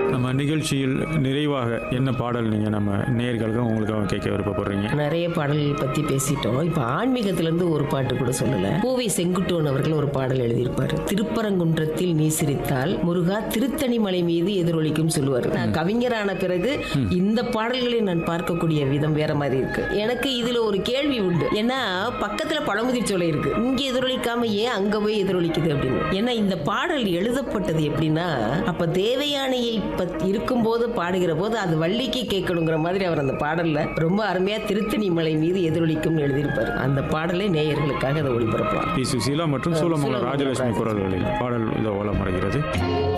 நம்ம நிகழ்ச்சியில் நிறைவாக என்ன பாடல் நீங்கள் நம்ம நேர்களுக்கும் உங்களுக்காக கேட்க விருப்பப்படுறீங்க நிறைய பாடல்கள் பத்தி பேசிட்டோம் இப்ப ஆன்மீகத்துல இருந்து ஒரு பாட்டு கூட சொல்லல பூவை செங்குட்டுவன் அவர்கள் ஒரு பாடல் எழுதியிருப்பாரு திருப்பரங்குன்றத்தில் நீ சிரித்தால் முருகா திருத்தணிமலை மீது எதிரொலிக்கும் சொல்லுவார் நான் கவிஞரான பிறகு இந்த பாடல்களை நான் பார்க்கக்கூடிய விதம் வேற மாதிரி இருக்கு எனக்கு இதுல ஒரு கேள்வி உண்டு ஏன்னா பக்கத்துல பழமுதிர்ச்சோலை இருக்கு இங்க எதிரொலிக்காம ஏன் அங்க போய் எதிரொலிக்குது அப்படின்னு ஏன்னா இந்த பாடல் எழுதப்பட்டது எப்படின்னா அப்ப தேவயானையை பத்- இருக்கும்போது பாடுகிற போது அது வள்ளிக்கு கேட்கணுங்கிற மாதிரி அவர் அந்த பாடல்ல ரொம்ப அருமையா திருத்தணி மலை மீது எதிரொலிக்கும் எழுதியிருப்பார் அந்த பாடலை நேயர்களுக்காக அதை ஒளிபரப்பலாம் பி சுசீலா மற்றும் சூலமங்கலம் சூலமங்கலம் ராஜலட்சுமி ராஜலட்சுமி. குரல்களில் பாடல் இதோ ஓலமடைகிறது